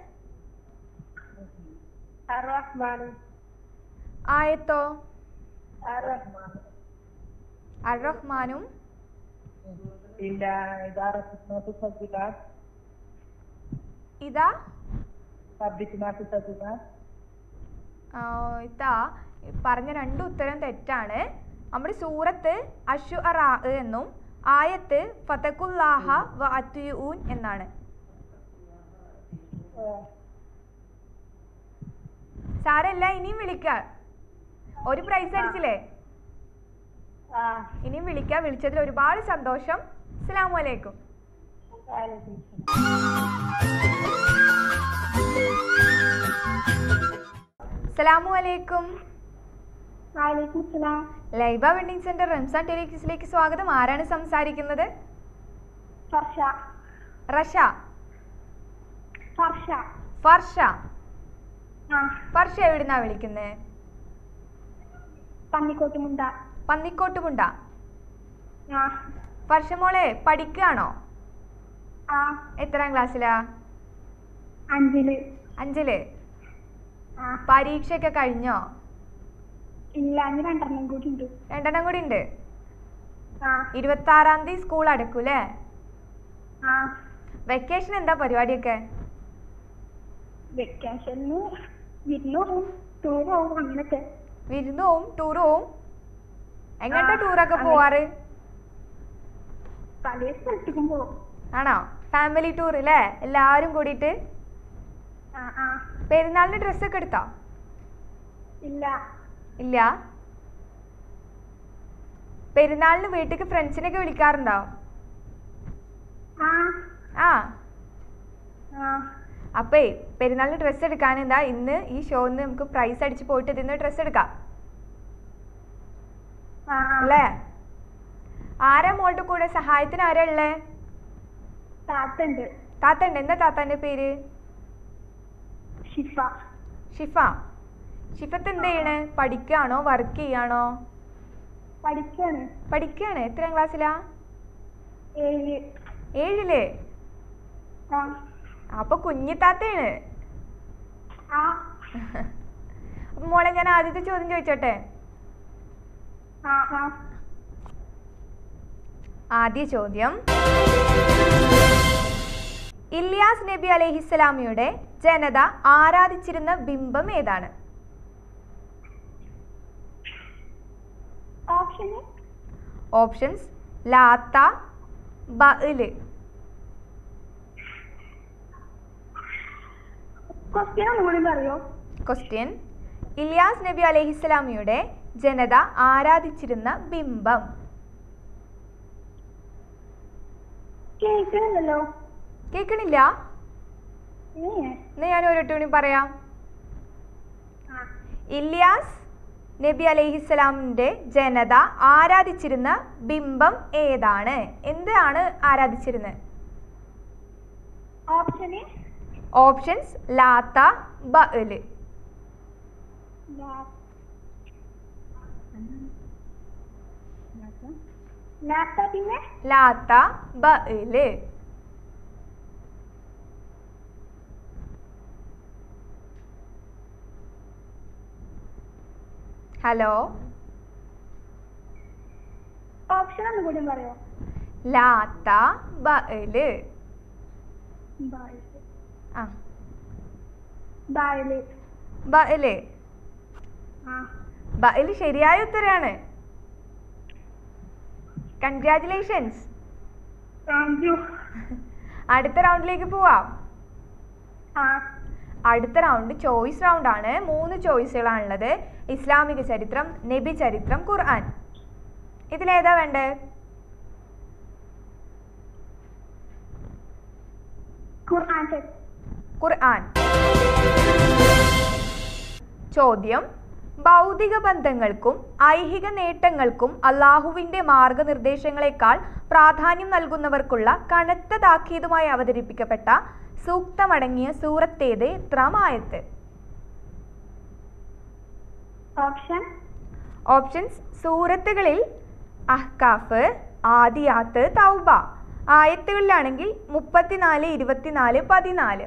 അറഹ്മാൻ ആയത്തോ അറഹ്മാൻ അർ റഹ്മാനും ഇല്ല ഇതാറഹ്മാൻ സബ്ബിക്കാൻ ഇതാ സബ്ബിക്കുമാർ സബ്ബിക്കാൻ ആ, ഇതാ പറഞ്ഞ രണ്ട് ഉത്തരം തെറ്റാണ് നമ്മുടെ സൂറത്ത് അഷു അറാ എന്നും ആയത്ത് ഫതക്കുല്ലാഹ വ അത്യുൻ എന്നാണ് സാരല്ല ഇനിയും വിളിക്കാം ഒരു പ്രൈസ് അടിച്ചില്ലേ ആ ഇനിയും വിളിക്കാം വിളിച്ചതിൽ ഒരുപാട് സന്തോഷം അസ്സലാമു അലൈക്കും വലൈക്കും അസ്സലാമു അലൈക്കും വലൈക്കും സലാം ലൈബ വെഡിങ് സെന്റർ റംസാൻ ടെലിക്സിലേക്ക് സ്വാഗതം ആരാണ് സംസാരിക്കുന്നത് ഫർഷ റഷ ഫർഷ ഫർഷ ആ ഫർഷ എവിടുന്നാ വിളിക്കുന്നത് പന്നിക്കോട്ട് മുണ്ട പന്നിക്കോട്ടുമുണ്ട ആ ഫർഷ മോളെ പഠിക്കുകയാണോ ആ എത്രാം ക്ലാസ്സിലാ അഞ്ചില് അഞ്ചില് ആ പരീക്ഷയൊക്കെ കഴിഞ്ഞോ ഇല്ല അഞ്ച് രണ്ടെണ്ണം കൂടി ഉണ്ട് രണ്ടെണ്ണം കൂടി ഉണ്ട് ആ ഇരുപത്തി ആറാം തീയതി സ്കൂൾ അടക്കൂലേ ആ വെക്കേഷൻ എന്താ പരിപാടിയൊക്കെ വെക്കേഷന് വിരുന്നോവും ടൂറാവും അങ്ങനൊക്കെ വിരുന്ന് പോവും ടൂർ പോവും എങ്ങനത്തെ ആ, ടൂറൊക്കെ അങ്ങനെ. പോവാറ് പല സ്ഥലത്തേക്കും പോകും ആണോ ഫാമിലി ടൂർ അല്ലേ എല്ലാവരും കൂടിയിട്ട് ആ ആ പെരുന്നാളിന് ഡ്രസ്സൊക്കെ എടുത്തോ ഇല്ല ഇല്ല പെരുന്നാളിന് വീട്ടിലേക്ക് ഫ്രണ്ട്സിനൊക്കെ വിളിക്കാറുണ്ടോ ആ ആ ആ അപ്പേ പെരുന്നാളിന് ഡ്രസ്സ് എടുക്കാൻ എന്താ ഇന്ന് ഈ ഷോന്ന് നമുക്ക് പ്രൈസ് അടിച്ച് പോയിട്ട് ഇതിന്ന് ഡ്രസ്സ് എടുക്കാം ആ അല്ലേ ആരാ മോളുടെ കൂടെ സഹായത്തിന് ആരാ ഉള്ളേ താത്തുണ്ട് താത്തണ്ട് എന്താ താത്താന്റെ പേര് ഷിഫ ഷിഫ ഷിഫത്ത് എന്ത് ചെയ്യണേ പഠിക്കുകയാണോ വർക്ക് ചെയ്യാണോ പഠിക്കാണ് പഠിക്കുകയാണ് എത്രാം ക്ലാസ്സിലാ ഏഴ് ഏഴില് ആ അപ്പൊ കുഞ്ഞിത്താത്തയാണ് ആ അപ്പൊ മോളെ ഞാൻ ആദ്യത്തെ ചോദ്യം ചോദിച്ചോട്ടെ ആ ആ ആദ്യ ചോദ്യം ഇല്യാസ് നബി അലഹിസ്സലാമിയുടെ ജനത ആരാധിച്ചിരുന്ന ബിംബം ഏതാണ് ഓപ്ഷന് ഓപ്ഷൻസ് ലാത്ത ബഅല് ക്വസ്റ്റ്യൻ ഒന്നുകൂടി പറയോ ക്വസ്റ്റ്യൻ ഇല്യാസ് നബി അലഹിസ്സലാമിയുടെ ജനത ആരാധിച്ചിരുന്ന ബിംബം കേൾക്കുന്നില്ലല്ലോ കേൾക്കണില്ല ഏ എന്നാ ഞാൻ ഒരൊറ്റ കൂടി പറയാം ആ ഇല്യാസ് നബി അലൈഹിസ്സലാമിന്റെ ജനത ആരാധിച്ചിരുന്ന ബിംബം ഏതാണ് എന്താണ് ആരാധിച്ചിരുന്നത് ഓപ്ഷന് ഓപ്ഷൻസ് ലാത്ത ബഅല് ലാത്ത പിന്നെ ലാത്ത ബഅല് ഹലോ ഓപ്ഷൻ ഒന്നും കൂടി പറയോ ലാത്ത ബഅല് ബായ് ആ ബായല് ബഅല് ആ ബഅല് ശരിയായ ഉത്തരാണ് കൺഗ്രാറ്റുലേഷൻസ് താങ്ക് യു അടുത്ത റൗണ്ടിലേക്ക് പോവാം ആ അടുത്ത റൗണ്ട് ചോയ്സ് റൗണ്ട് ആണ് മൂന്ന് ചോയ്സുകളാണുള്ളത് ഇസ്ലാമിക ചരിത്രം നബി ചരിത്രം ഖുർആൻ ഇതിലേതാ വേണ്ടേ ഖുർആൻ ചെക്ക് ഖുർആൻ ചോദ്യം ഭൗതിക ബന്ധങ്ങൾക്കും ഐഹിക നേട്ടങ്ങൾക്കും അള്ളാഹുവിന്റെ മാർഗനിർദ്ദേശങ്ങളെക്കാൾ പ്രാധാന്യം നൽകുന്നവർക്കുള്ള കനത്ത താക്കീതുമായി അവതരിപ്പിക്കപ്പെട്ട സൂക്തമടങ്ങിയ സൂറത്തേത് എത്രാമായത്ത് ഓപ്ഷൻ ഓപ്ഷൻസ് സൂറത്തുകളിൽ അഹ്കാഫ് ആദിയാത്ത് തൗബ ആയത്തുകളിലാണെങ്കിൽ മുപ്പത്തിനാല് ഇരുപത്തിനാല് പതിനാല്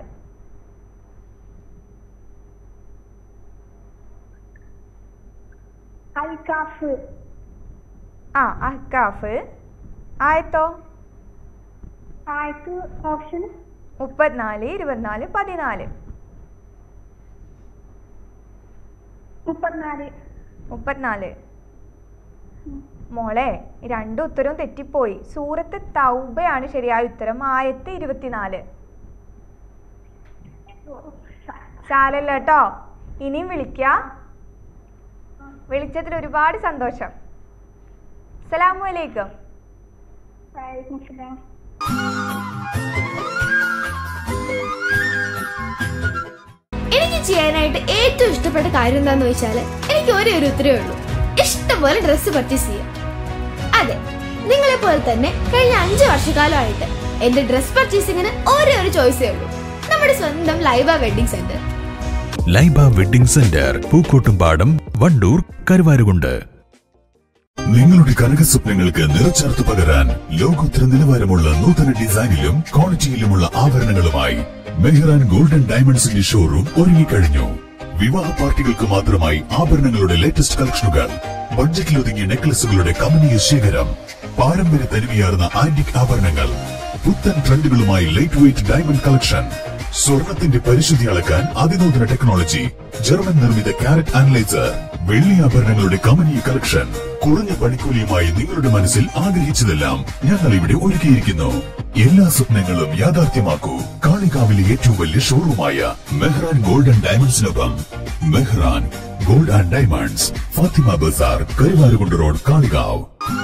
അൽ കാഫ് ആ അഹ്കാഫ് ആയത്തോ ആയത്ത് ഓപ്ഷൻ മുപ്പത്തിനാല് ഇരുപത്തിനാല് പതിനാല് മുപ്പത്തിനാല് മുപ്പത്തിനാല് മോളെ രണ്ടു ഉത്തരവും തെറ്റിപ്പോയി സൂറത്ത് തൗബയാണ് ശരിയായ ഉത്തരം ആയത്ത് ഇരുപത്തിനാല് സാരല്ല കേട്ടോ ഇനിയും വിളിക്ക വിളിച്ചതിൽ ഒരുപാട് സന്തോഷം അസ്സലാമു അലൈക്കും വലൈക്കും സലാം എനിക്ക് ചെയ്യാനായിട്ട് ഏറ്റവും ഇഷ്ടപ്പെട്ട കാര്യം എന്താന്ന് വെച്ചാല് എനിക്ക് ഒരേ ഒരു ഉത്തരവേ ഉള്ളൂ ഇഷ്ടംപോലെ ഡ്രസ്സ് പർച്ചേസ് ചെയ്യാം അതെ നിങ്ങളെ പോലെ തന്നെ കഴിഞ്ഞ അഞ്ച് വർഷക്കാലമായിട്ട് എന്റെ ഡ്രസ് പർച്ചേസിങ്ങിന് ഒരേ ഒരു ചോയ്സേ ഉള്ളൂ നമ്മുടെ സ്വന്തം Laiba wedding centre Laiba wedding centre Pookkottumpadam Wandoor Karuvarakundu നിങ്ങളുടെ കനകസ്വപ്നങ്ങൾക്ക് നിറച്ചാർത്ത് പകരാൻ ലോകോത്തര നിലവാരമുള്ള നൂതന ഡിസൈനിലും ക്വാളിറ്റിയിലുമുള്ള ആഭരണങ്ങളുമായി മെഹ്റാൻ ഗോൾഡൻ ഡയമണ്ട്സിന്റെ ഷോറൂം ഒരുങ്ങിക്കഴിഞ്ഞു വിവാഹ പാർട്ടികൾക്ക് മാത്രമായി ആഭരണങ്ങളുടെ ലേറ്റസ്റ്റ് കളക്ഷനുകൾ ബഡ്ജറ്റിൽ ഒതുങ്ങിയ നെക്ലസുകളുടെ കമനീയ ശേഖരം പാരമ്പര്യ തനിമയാർന്ന ആന്റിക് ആഭരണങ്ങൾ പുത്തൻ ട്രെൻഡുകളുമായി ലൈറ്റ് വെയിറ്റ് ഡയമണ്ട് കളക്ഷൻ സ്വർണത്തിന്റെ പരിശുദ്ധി അളക്കാൻ അതിനൂതന ടെക്നോളജി ജർമ്മൻ നിർമ്മിത കാരറ്റ് അനലൈസർ വെള്ളി ആഭരണങ്ങളുടെ കമനീയ കളക്ഷൻ കുറഞ്ഞ പണിക്കൂലിയുമായി നിങ്ങളുടെ മനസ്സിൽ ആഗ്രഹിച്ചതെല്ലാം ഞങ്ങൾ ഇവിടെ ഒരുക്കിയിരിക്കുന്നു എല്ലാ സ്വപ്നങ്ങളും യാഥാർത്ഥ്യമാക്കൂ കാളികാവിലെ ഏറ്റവും വലിയ ഷോറൂമായ മെഹ്റാൻ ഗോൾഡൻ ഡയമണ്ട്സിനൊപ്പം Mehran gold and diamonds Fathima Bazar Karuvarakundu road Kalikavu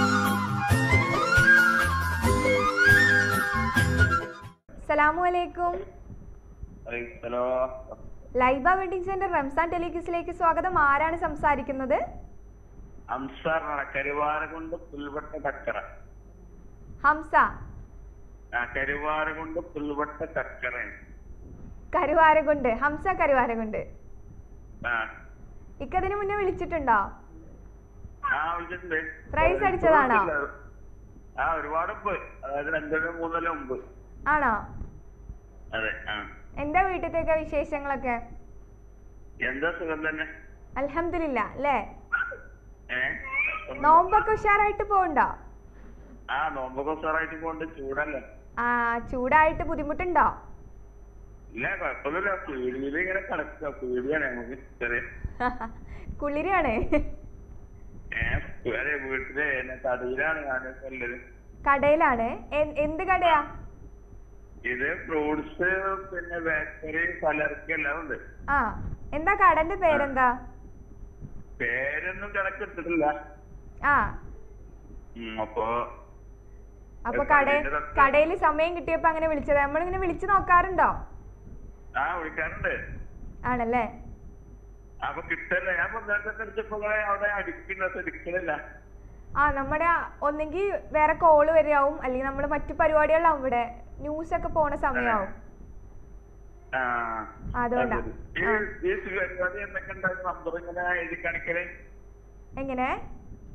അസ്സലാമു അലൈക്കും hello Laiba wedding centre Ramzan ടെലിഗിസിലേക്ക് സ്വാഗതം ആരാണ് സംസാരിക്കുന്നത് അംസാർ കരുവാരകൊണ്ട് പുൽവട്ട ചക്കര ഹംസ ആ കരുവാരകൊണ്ട് പുൽവട്ട ചക്കര കരുവാരകുണ്ട് ഹംസ കരുവാരകുണ്ട് ആ ഇക്കതിന് മുന്നേ വിളിച്ചിട്ടുണ്ടോ ആ വിളിച്ചിട്ടുണ്ട് Price അടിച്ചതാണോ? ആ ഒരുപാട് മുമ്പ് അതായത് രണ്ടര മൂന്നര മുമ്പ് ആണോ അതെ ആ എന്താ വീട്ടിലത്തേക്ക് വിശേഷങ്ങളൊക്കെ എന്താ സുഖം തന്നെ അൽഹംദുലില്ല അല്ലേ ഏ നോമ്പൊക്കെ ഉഷാറായിട്ട് പോകണ്ടോ ആ നോമ്പൊക്കെ ഉഷാറായിട്ട് പോണ്ട് ചൂടല്ലേ ആ ചൂടായിട്ട് ബുദ്ധിമുട്ടുണ്ടോ ഇല്ല കുഴപ്പമൊന്നുമില്ല പീടിയിൽ ഇങ്ങനെ കിടക്കുക പീടിയാണ് നമുക്ക് ചെറിയ കുളിരാണ് ഏഹ് അതെ വീട്ടിലെ എന്നെ കടയിലാണ് ഞാനിപ്പോ ഉള്ളത് കടയിലാണ് എ- എന്ത് കടയാ ഇത് ഫ്രൂട്ട്സ് പിന്നെ ബേക്കറി പലർക്കും എല്ലാം ഉണ്ട് ആ എന്താ കടന്റെ പേരെന്താ പേരൊന്നും കണക്കിട്ടിട്ടില്ല ആ ഉം, അപ്പൊ അപ്പൊ ഏ, കട കടയില് തൊട്ട്- കടയിൽ സമയം കിട്ടിയപ്പോ അങ്ങനെ വിളിച്ചത് നമ്മളിങ്ങനെ വിളിച്ചു നോക്കാറുണ്ടോ ആ വിളിക്കാറുണ്ട് ആണല്ലേ അപ്പൊ കിട്ടല്ല ഞാൻ പന്ത്രണ്ടൊക്കെ അടിച്ചപ്പോ ഇങ്ങളെ അവിടെ അടിക്കുന്നത് എടുക്കണില്ല ആ നമ്മുടെ ഒന്നെങ്കിൽ വേറെ കോള് വരികയാവും അല്ലെങ്കിൽ നമ്മൾ മറ്റു പരിപാടികളിലാവും ഇവിടെ ന്യൂസ് ഒക്കെ പോണ സമയമാവും ആ അതുകൊണ്ടാ. അത് ശരി. ആ. ഈ ഈ പരിപാടി എന്തൊക്കെ ഉണ്ടായി നമ്പർ ഇങ്ങനെ എഴുതി കാണിക്കല് എങ്ങനെ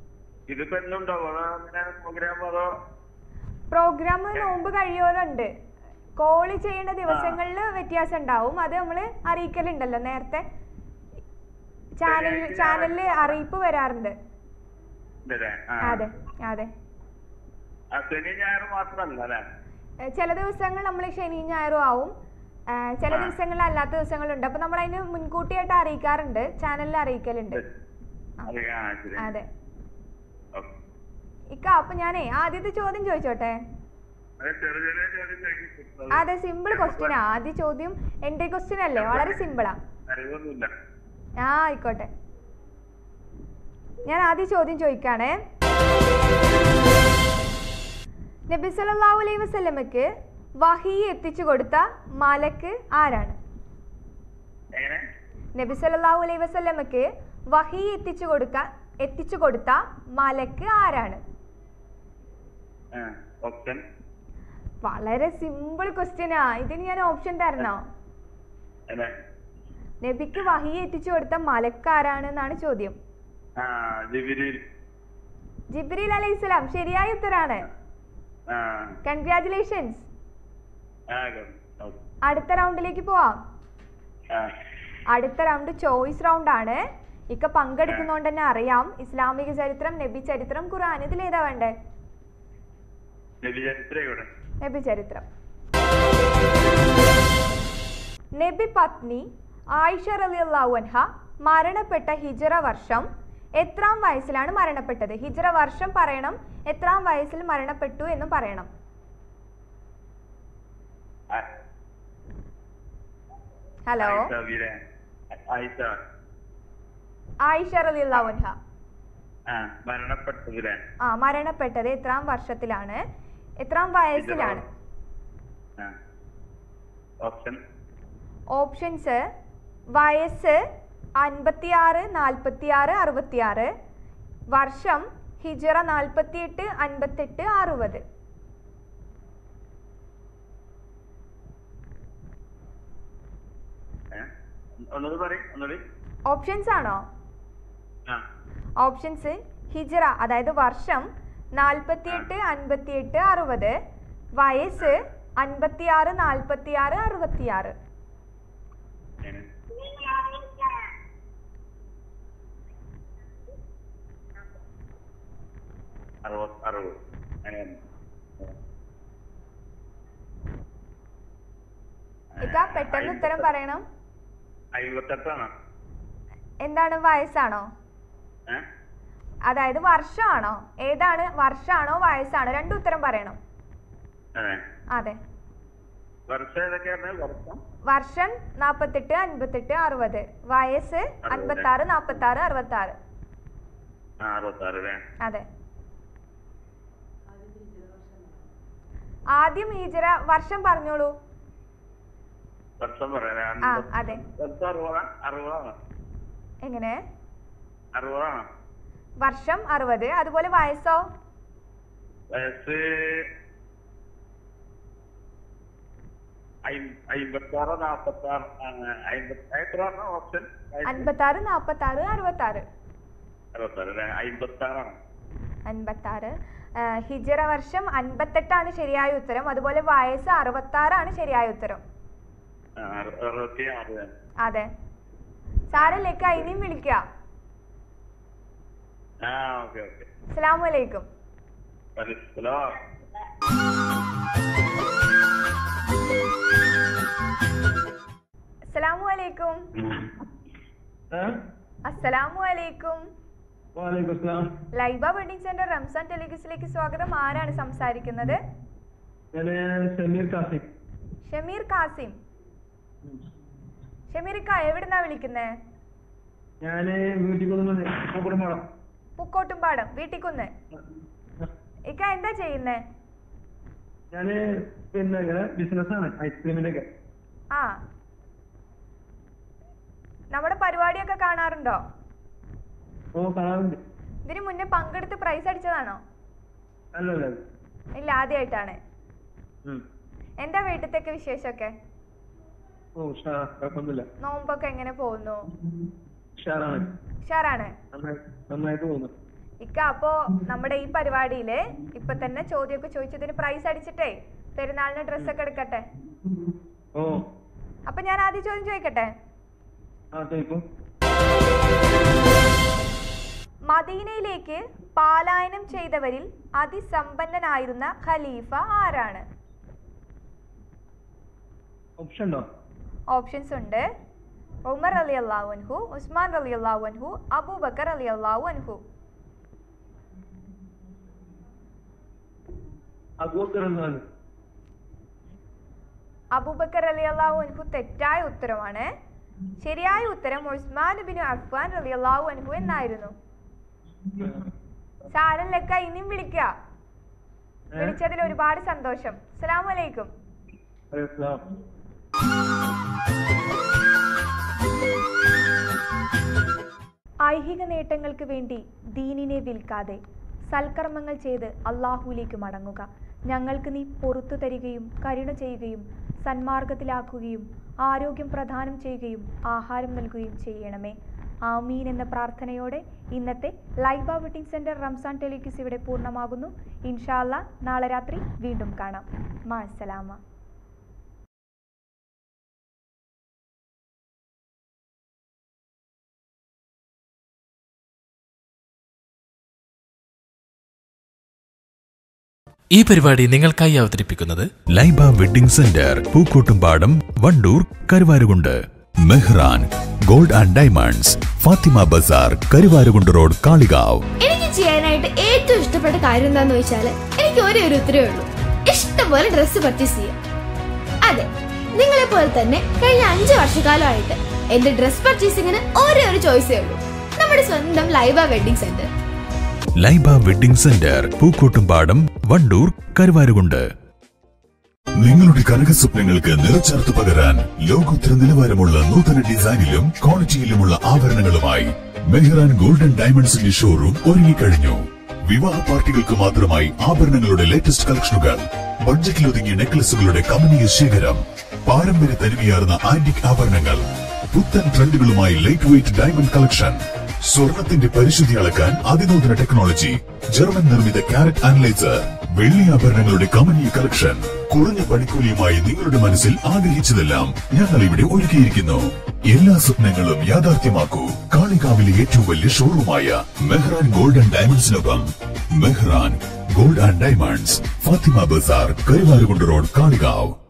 ഇതിപ്പോ എന്നുണ്ടാവോ അതോ അങ്ങനെ പ്രോഗ്രാം അതോ പ്രോഗ്രാം നോമ്പ് കഴിയോലുണ്ട് കോള് ചെയ്യേണ്ട ദിവസങ്ങളിൽ വ്യത്യാസം ഉണ്ടാവും അത് നമ്മൾ അറിയിക്കലുണ്ടല്ലോ നേരത്തെ ചാനൽ ശനിയാഴ്ച ചാനലിൽ അറിയിപ്പ് വരാറുണ്ട് ഇതല്ലേ ആ അതെ അതെ ആ, ശനി ഞായർ മാത്രല്ല അല്ലേ ഏ, ചില ദിവസങ്ങൾ നമ്മൾ ശനി ഞായറും ആവും ഏ, ചില ആ. ദിവസങ്ങളിൽ അല്ലാത്ത ദിവസങ്ങളുണ്ട് അപ്പൊ നമ്മൾ അതിന് മുൻകൂട്ടിയായിട്ട് അറിയിക്കാറുണ്ട് ചാനലിൽ അറിയിക്കലുണ്ട് അതെ ആ ശരി അതെ ഓക്കെ. ഇക്ക അപ്പൊ ഞാനേ ആദ്യത്തെ ചോദ്യം ചോദിച്ചോട്ടെ അത് ചെറിയ ചെറിയ ചോദ്യം ചോദിക്കുന്നത്. അതെ സിമ്പിൾ ക്വസ്റ്റ്യൻ ആദ്യ ചോദ്യം എന്റെ ക്വസ്റ്റ്യൻ അല്ലേ വളരെ സിമ്പിളാ അറിവൊന്നുമില്ല ആ ആയിക്കോട്ടെ ഞാൻ ആദ്യ ചോദ്യം ചോദിക്കാണേ നബി സല്ലല്ലാഹു അലൈഹി വസല്ലമക്ക് വഹി എത്തിച്ചു കൊടുത്ത മലക്ക് ആരാണ് എങ്ങനെ നബി സല്ലല്ലാഹു അലൈഹി വസല്ലമക്ക് വഹി എത്തിച്ചു കൊടുക്ക എത്തിച്ചു കൊടുത്ത മലക്ക് ആരാണ് ആ, ഓപ്ഷൻ വളരെ സിമ്പിൾ ക്വസ്റ്റ്യനാ ഇതിന് ഞാൻ ഓപ്ഷൻ തരണോ അല്ലേ നബിക്ക് വഹി എത്തിച്ചു കൊടുത്ത മലക്ക് ആരാണ് എന്നാണ് ചോദ്യം ആ ജിബിരിൽ ജിബ്രീൽ അലൈഹി സ്വലാം ശരിയായ ഉത്തരാണ് ആ കൺഗ്രാറ്റുലേഷൻസ് ആ ഓക്കെ. അടുത്ത റൗണ്ടിലേക്ക് പോവാം ആ അടുത്ത റൗണ്ട് ചോയ്സ് റൗണ്ട് ആണ് ഇക്ക പങ്കെടുക്കുന്നോണ്ട് തന്നെ അറിയാം ഇസ്ലാമിക ചരിത്രം നബി ചരിത്രം ഖുർആൻ ഇതിൽ ഏതാ വേണ്ടേ നബി ചരിത്രം ഇവിടെ നബി ചരിത്രം നബി പത്നി ആയിഷ റളിയല്ലാഹു അൻഹ മരണപ്പെട്ട ഹിജറ വർഷം എത്രാം വയസ്സിലാണ് മരണപ്പെട്ടത് ഹിജറ വർഷം പറയണം എത്രാം വയസ്സിൽ മരണപ്പെട്ടു എന്നും പറയണം ആ, ഹലോ ആയിഷ വീരെ. ആയിഷ ആയിഷ റളിയല്ലാഹു അൻഹ ആ മരണപ്പെട്ടതില്ലേ ആ മരണപ്പെട്ടത് എത്രാം വർഷത്തിലാണ് എത്രാം വയസ്സിലാണ് ആ ഓപ്ഷൻ ഓപ്ഷൻസ് വയസ്സ് അൻപത്തിയാറ് നാൽപ്പത്തിയാറ് അറുപത്തിയാറ് വർഷം ഹിജറ നാൽപ്പത്തിയെട്ട് അൻപത്തെട്ട് അറുപത് ഏ? ഒന്നുകൂടി പറയും ഒന്നുകൂടി ഓപ്ഷൻസ് ആണോ ആ ഓപ്ഷൻസ് ഹിജറ അതായത് വർഷം നാൽപ്പത്തിയെട്ട് അൻപത്തിയെട്ട് അറുപത് വയസ്സ് അൻപത്തിയാറ് നാൽപ്പത്തിയാറ് അറുപത്തിയാറ് ഏ. അറുപത് അറുപത് അങ്ങനെയാണ് ഇക്ക പെട്ടെന്ന് ഉത്തരം പറയണം അമ്പത്തെട്ടാണോ എന്താണ് വയസ്സാണോ ഏ അതായത് വർഷമാണോ ഏതാണ് വർഷമാണോ വയസ്സാണോ രണ്ടും ഉത്തരം പറയണം അതെ അതെ വർഷം ഏതൊക്കെയാണ് വർഷം വർഷം നാപ്പത്തെട്ട് അൻപത്തെട്ട് അറുപത് വയസ്സ് അറുപത്. അൻപത്തി ആറ് നാപ്പത്തി ആറ് അറുപത്തി ആറ് ആ അറുപത്താറ് അല്ലേ അതെ ആദ്യം ഹീജറ വർഷം പറഞ്ഞോളൂ വർഷം പറയാം ആ അതെ വർഷം അറുപതാണ് അറുപതാണ് എങ്ങനെ അറുപതാണ് വർഷം അറുപത് അതുപോലെ വയസ്സോ വയസ്സ് അമ്പത്തി ആറ് നാപ്പത്തി ആറ് അമ്പത്തി എത്ര പറഞ്ഞ ഓപ്ഷൻ അൻപത്തി ആറ് നാപ്പത്തി ആറ് അറുപത്തി ആറ് അറുപത്താറ് അല്ലേ അമ്പത്തി ആറാണ് അൻപത്തി ആറ് ഹിജറ വർഷം അൻപത്തെട്ടാണ് ശരിയായ ഉത്തരം അതുപോലെ വയസ്സ് അറുപത്തി ആറാണ് ശരിയായ ഉത്തരം ആ, അറു- അറുപത്തി ആറ് തന്നെ. അതെ സാരല്ലേക്ക ഇനിയും വിളിക്കുക ആ ഓക്കെ ഓക്കെ അസ്സലാമു അലൈക്കും മനസ്സിലോ അസ്സലാമു അലൈക്കും അസ്സലാമു അലൈക്കും വാലേക്കും സ്ലാം ലൈബ വെഡിങ് സെന്റർ റംസാൻ ടെലിഗസിലേക്ക് സ്വാഗതം ആരാണ് സംസാരിക്കുന്നത് ഞാൻ ഷമീർ കാസിം ഷമീർ കാസിം ഷമീർക്ക എവിടുന്നാ വിളിക്കുന്നേ ഞാൻ വീട്ടിൽ കൊണ്ടുവന്ന് കൂടെ മോളാം പൂക്കോട്ടുംപാടം വീട്ടിക്കുന്ന് ഇക്ക എന്താ ചെയ്യുന്നേ ഞാൻ പിന്നെ ഇങ്ങനെ ബിസിനസ്സാണ് ഐസ്ക്രീമിന്റെ ഒക്കെ ആ നമ്മുടെ പരിപാടിയൊക്കെ കാണാറുണ്ടോ ഓ കാണാറുണ്ട് ഇതിനു മുന്നേ പങ്കെടുത്ത് പ്രൈസ് അടിച്ചതാണോ അല്ലല്ല ഇല്ല ആദ്യമായിട്ടാണ് എന്താ വീട്ടിലത്തേക്ക് വിശേഷമൊക്കെ ഓ ഉഷാ കുഴപ്പമൊന്നുമില്ല നോമ്പൊക്കെ എങ്ങനെ പോകുന്നു ഉഷാറാണ് ഉഷാറാണ് നന്നായി നന്നായിട്ട് പോകുന്നു ഇക്ക അപ്പോ നമ്മുടെ ഈ പരിപാടിയില് ഇപ്പൊ തന്നെ ചോദ്യമൊക്കെ ചോദിച്ചതിന് പ്രൈസ് അടിച്ചിട്ടേ പെരുന്നാളിന് ഡ്രസ്സൊക്കെ എടുക്കട്ടെ ഓ അപ്പൊ ഞാൻ ആദ്യം ചോദ്യം ചോദിക്കട്ടെ ആ ചോദിക്കും മദീനയിലേക്ക് പാലായനം ചെയ്തവരിൽ അതിസമ്പന്നനായിരുന്ന ഖലീഫ ആരാണ് ഓപ്ഷൻ ഉണ്ടോ ഓപ്ഷൻസ് ഉണ്ട് ഉമർ അലി അള്ളാഹു അൻഹു ഉസ്മാൻ അലി അള്ളാഹു അൻഹു അബൂബക്കർ അലി അള്ളാഹു അൻഹു അബൂബക്കർ എന്നാണ് അബൂബക്കർ അലി അള്ളാഹു അൻഹു തെറ്റായ ഉത്തരമാണ് ശരിയായ ഉത്തരം ഉസ്മാൻ ബിൻ അഫ്വാൻ അലി അള്ളാഹു അൻഹു എന്നായിരുന്നു സാരല്ലക്ക ഇനിയും വിളിക്ക വിളിച്ചതിൽ ഒരുപാട് സന്തോഷം അസ്സലാമു അലൈക്കും അലൈഹിസ്സലാം ഐഹിക നേട്ടങ്ങൾക്ക് വേണ്ടി ദീനിനെ വിൽക്കാതെ സൽക്കർമ്മങ്ങൾ ചെയ്ത് അള്ളാഹുവിലേക്ക് മടങ്ങുക ഞങ്ങൾക്ക് നീ പൊറത്തു തരികയും കരുണ ചെയ്യുകയും സന്മാർഗത്തിലാക്കുകയും ആരോഗ്യം പ്രദാനം ചെയ്യുകയും ആഹാരം നൽകുകയും ചെയ്യണമേ ആമീൻ എന്ന പ്രാർത്ഥനയോടെ ഇന്നത്തെ Laiba wedding centre Ramzan telequiz ഇവിടെ പൂർണ്ണമാകുന്നു ഇൻഷാല്ല നാളെ രാത്രി വീണ്ടും കാണാം മാസലാമ ഈ പരിപാടി നിങ്ങൾക്കായി അവതരിപ്പിക്കുന്നത് Laiba wedding centre Pookkottumpadam Wandoor Karuvarakundu Mehran gold and diamonds Fathima Bazar Karuvarakundu road Kalikavu എനിക്ക് ചെയ്യാനായിട്ട് ഏറ്റവും ഇഷ്ടപ്പെട്ട കാര്യം എന്താന്ന് വെച്ചാല് എനിക്ക് ഒരേ ഒരു ഉത്തരവേ ഉള്ളൂ ഇഷ്ടംപോലെ ഡ്രസ്സ് പർച്ചേസ് ചെയ്യാം അതെ നിങ്ങളെ പോലെ തന്നെ കഴിഞ്ഞ അഞ്ച് വർഷക്കാലമായിട്ട് എന്റെ ഡ്രസ് പർച്ചേസിങ്ങിന് ഒരേ ഒരു ചോയ്സേ ഉള്ളൂ നമ്മുടെ സ്വന്തം Laiba wedding centre Laiba wedding centre Pookkottumpadam Wandoor Karuvarakundu നിങ്ങളുടെ കനക സ്വപ്നങ്ങൾക്ക് നിറച്ചാർത്ത് പകരാൻ ലോകോത്തര നിലവാരമുള്ള നൂതന ഡിസൈനിലും ക്വാളിറ്റിയിലുമുള്ള ആഭരണങ്ങളുമായി മെഹ്റാൻ ഗോൾഡൻ ഡയമണ്ട്സിന്റെ ഷോറൂം ഒരുങ്ങിക്കഴിഞ്ഞു വിവാഹ പാർട്ടികൾക്ക് മാത്രമായി ആഭരണങ്ങളുടെ ലേറ്റസ്റ്റ് കളക്ഷനുകൾ ബഡ്ജറ്റിലൊതുങ്ങിയ നെക്ലസുകളുടെ കമനീയ ശേഖരം പാരമ്പര്യ തനിമയാർന്ന ആന്റിക് ആഭരണങ്ങൾ പുത്തൻ ട്രെൻഡുകളുമായി ലൈറ്റ് വെയിറ്റ് ഡയമണ്ട് കളക്ഷൻ സ്വർണത്തിന്റെ പരിശുദ്ധി അളക്കാൻ അതിനൂതന ടെക്നോളജി ജർമ്മൻ നിർമ്മിത കാരറ്റ് അനലൈസർ വെള്ളി ആഭരണങ്ങളുടെ കമനീയ കളക്ഷൻ കുറഞ്ഞ പണിക്കൂലിയുമായി നിങ്ങളുടെ മനസ്സിൽ ആഗ്രഹിച്ചതെല്ലാം ഞങ്ങൾ ഇവിടെ ഒരുക്കിയിരിക്കുന്നു എല്ലാ സ്വപ്നങ്ങളും യാഥാർത്ഥ്യമാക്കൂ കാളികാവിലെ ഏറ്റവും വലിയ ഷോറൂമായ മെഹ്റാൻ ഗോൾഡ് ആൻഡ് ഡയമണ്ട്സിനൊപ്പം Mehran gold and diamonds Fathima Bazar Karuvarakundu road Kalikavu